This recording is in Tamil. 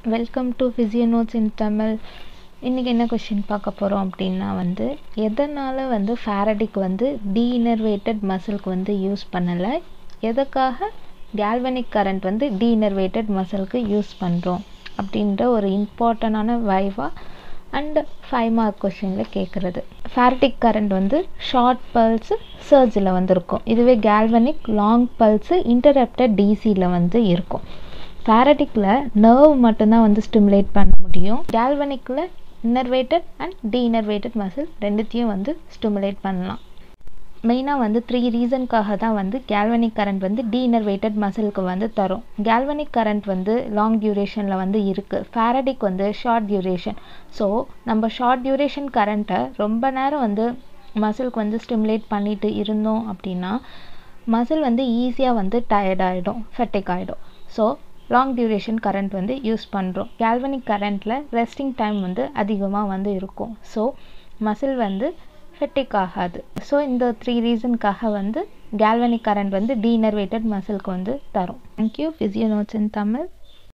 welcome to physio notes in Tamil இன்றைக்கி என்ன கொஷின் பார்க்க போகிறோம் அப்படின்னா வந்து எதனால் வந்து ஃபேரடிக் வந்து டீஇனர்வேட்டட் மசிலுக்கு வந்து யூஸ் பண்ணலை எதுக்காக கேல்வனிக் கரண்ட் வந்து டீஇனர்வேட்டட் மசிலுக்கு யூஸ் பண்ணுறோம் அப்படின்ற ஒரு இம்பார்ட்டண்டான வைவா அண்ட் ஃபைவ் மார்க் கொஷினில் கேட்குறது ஃபேரடிக் கரண்ட் வந்து ஷார்ட் பல்ஸு சர்ஜில் வந்து இருக்கும் இதுவே கேல்வனிக் லாங் பல்ஸு இன்டரப்டட் டிசியில் வந்து இருக்கும் ஃபேரடிக்கில் நர்வ் மட்டும்தான் வந்து ஸ்டிமுலேட் பண்ண முடியும் கேல்வனிக்கில் இன்னர்வேட்டட் அண்ட் டீஇனர்வேட்டட் மசில் ரெண்டுத்தையும் வந்து ஸ்டிமுலேட் பண்ணலாம் மெயினாக வந்து த்ரீ ரீசனுக்காக தான் வந்து கேல்வனிக் கரண்ட் வந்து டீஇனர்வேட்டட் மசிலுக்கு வந்து தரும் கேல்வனிக் கரண்ட் வந்து லாங் டியூரேஷனில் வந்து இருக்குது ஃபேரடிக் வந்து ஷார்ட் டியூரேஷன் ஸோ நம்ம ஷார்ட் டியூரேஷன் கரண்ட்டை ரொம்ப நேரம் வந்து மசிலுக்கு வந்து ஸ்டிமுலேட் பண்ணிட்டு இருந்தோம் அப்படின்னா மசில் வந்து ஈஸியாக வந்து டயர்ட் ஆகிடும் ஃபெட்டிக் ஆகிடும் ஸோ லாங் டியூரேஷன் கரண்ட் வந்து யூஸ் பண்ணுறோம் கேல்வனிக் கரண்ட்டில் ரெஸ்டிங் டைம் வந்து அதிகமாக வந்து இருக்கும் ஸோ மசில் வந்து ஃபெட்டிக் ஆகாது ஸோ இந்த த்ரீ ரீசனுக்காக வந்து கேல்வனிக் கரண்ட் வந்து டீனர்வேட்டட் மசிலுக்கு வந்து தரும் thank you physio notes in Tamil